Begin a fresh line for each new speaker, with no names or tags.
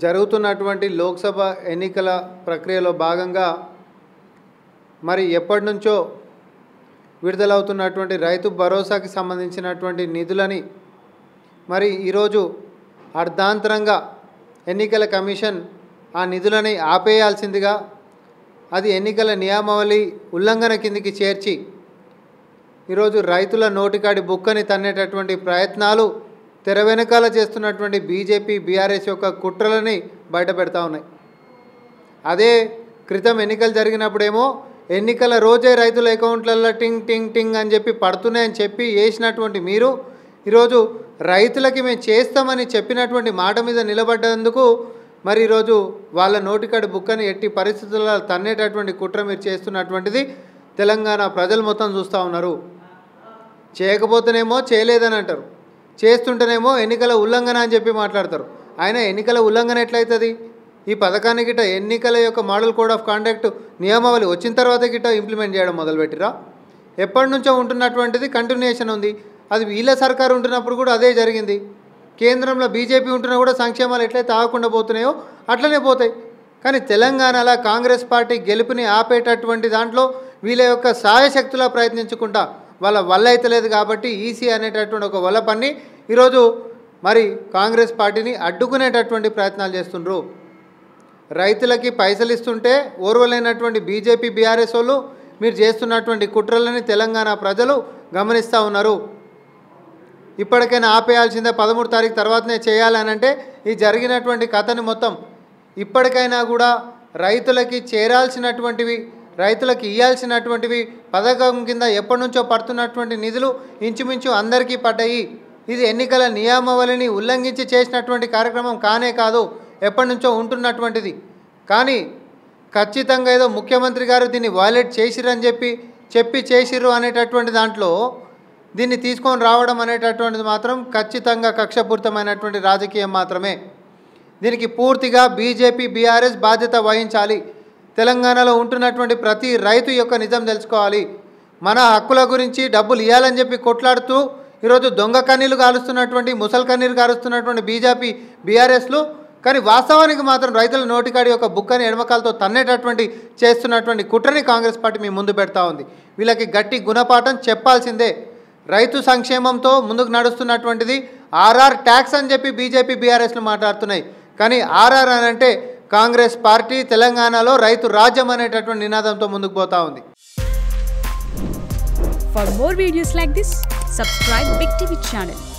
జరుగుతున్నటువంటి లోక్సభ ఎన్నికల ప్రక్రియలో భాగంగా మరి ఎప్పటి నుంచో విడుదలవుతున్నటువంటి రైతు భరోసాకి సంబంధించినటువంటి నిధులని మరి ఈరోజు అర్ధాంతరంగా ఎన్నికల కమిషన్ ఆ నిధులని ఆపేయాల్సిందిగా అది ఎన్నికల నియామావళి ఉల్లంఘన కిందికి చేర్చి ఈరోజు రైతుల నోటికాడి బుక్కని తన్నేటటువంటి ప్రయత్నాలు తెర వెనకాల చేస్తున్నటువంటి బీజేపీ బీఆర్ఎస్ యొక్క కుట్రలని బయటపెడతా ఉన్నాయి అదే క్రితం ఎన్నికలు జరిగినప్పుడేమో ఎన్నికల రోజే రైతుల అకౌంట్లలో టింగ్ టింగ్ టింగ్ అని చెప్పి పడుతున్నాయని చెప్పి వేసినటువంటి మీరు ఈరోజు రైతులకి మేము చేస్తామని చెప్పినటువంటి మాట మీద నిలబడ్డందుకు మరి ఈరోజు వాళ్ళ నోటికాడి బుక్కని ఎట్టి పరిస్థితుల్లో తన్నేటటువంటి కుట్ర మీరు చేస్తున్నటువంటిది తెలంగాణ ప్రజలు మొత్తం చూస్తూ ఉన్నారు చేయకపోతేనేమో చేయలేదని అంటారు చేస్తుంటేనేమో ఎన్నికల ఉల్లంఘన అని చెప్పి మాట్లాడతారు ఆయన ఎన్నికల ఉల్లంఘన ఎట్లయితుంది ఈ పథకాన్ని గిట్ట ఎన్నికల యొక్క మోడల్ కోడ్ ఆఫ్ కాండక్ట్ నియమావళి వచ్చిన తర్వాత గిట్ట ఇంప్లిమెంట్ చేయడం మొదలుపెట్టిరా ఎప్పటి నుంచో ఉంటున్నటువంటిది కంటిన్యూషన్ ఉంది అది వీళ్ళ సర్కారు ఉంటున్నప్పుడు కూడా అదే జరిగింది కేంద్రంలో బీజేపీ ఉంటున్నా కూడా సంక్షేమాలు ఎట్లయితే ఆగకుండా పోతున్నాయో అట్లనే పోతాయి కానీ తెలంగాణలో కాంగ్రెస్ పార్టీ గెలుపుని ఆపేటటువంటి దాంట్లో వీళ్ళ యొక్క సాయశక్తులా ప్రయత్నించుకుంటా వాళ్ళ వల్ల అయితే లేదు కాబట్టి ఈసీ అనేటటువంటి ఒక వల్ల పని ఈరోజు మరి కాంగ్రెస్ పార్టీని అడ్డుకునేటటువంటి ప్రయత్నాలు చేస్తుండ్రు రైతులకి పైసలు ఇస్తుంటే ఓర్వలేనటువంటి బీజేపీ బీఆర్ఎస్ వాళ్ళు మీరు చేస్తున్నటువంటి కుట్రలని తెలంగాణ ప్రజలు గమనిస్తూ ఉన్నారు ఇప్పటికైనా ఆపేయాల్సిందే పదమూడు తారీఖు తర్వాతనే చేయాలని అంటే ఈ జరిగినటువంటి కథని మొత్తం ఇప్పటికైనా కూడా రైతులకి చేరాల్సినటువంటివి రైతులకు ఇవ్వాల్సినటువంటివి పథకం కింద ఎప్పటి నుంచో పడుతున్నటువంటి నిధులు ఇంచుమించు అందరికీ పడ్డాయి ఇది ఎన్నికల నియామావళిని ఉల్లంఘించి చేసినటువంటి కార్యక్రమం కానే కాదు ఎప్పటి నుంచో ఉంటున్నటువంటిది కానీ ఖచ్చితంగా ఏదో ముఖ్యమంత్రి గారు దీన్ని వాయిలేట్ చేసిరని చెప్పి చెప్పి చేసిర్రు అనేటటువంటి దాంట్లో దీన్ని తీసుకొని రావడం అనేటటువంటిది మాత్రం ఖచ్చితంగా కక్షపూరితమైనటువంటి రాజకీయం మాత్రమే దీనికి పూర్తిగా బీజేపీ బీఆర్ఎస్ బాధ్యత వహించాలి తెలంగాణలో ఉంటున్నటువంటి ప్రతి రైతు యొక్క నిజం తెలుసుకోవాలి మన హక్కుల గురించి డబ్బులు ఇవ్వాలని చెప్పి కొట్లాడుతూ ఈరోజు దొంగ కన్నీళ్లు కాలుస్తున్నటువంటి ముసల్ కన్నీరు కాలుస్తున్నటువంటి బీజేపీ బీఆర్ఎస్లు కానీ వాస్తవానికి మాత్రం రైతుల నోటికాడి యొక్క బుక్కని ఎడమకాలతో తన్నేటటువంటి చేస్తున్నటువంటి కుట్రని కాంగ్రెస్ పార్టీ మీ ముందు పెడతా ఉంది వీళ్ళకి గట్టి గుణపాఠం చెప్పాల్సిందే రైతు సంక్షేమంతో ముందుకు నడుస్తున్నటువంటిది ఆర్ఆర్ ట్యాక్స్ అని చెప్పి బీజేపీ బీఆర్ఎస్లు మాట్లాడుతున్నాయి కానీ ఆర్ఆర్ అని అంటే కాంగ్రెస్ పార్టీ తెలంగాణలో రైతు రాజ్యం అనేటటువంటి నినాదంతో ముందుకు పోతా ఉంది
For more videos like this, subscribe Big TV channel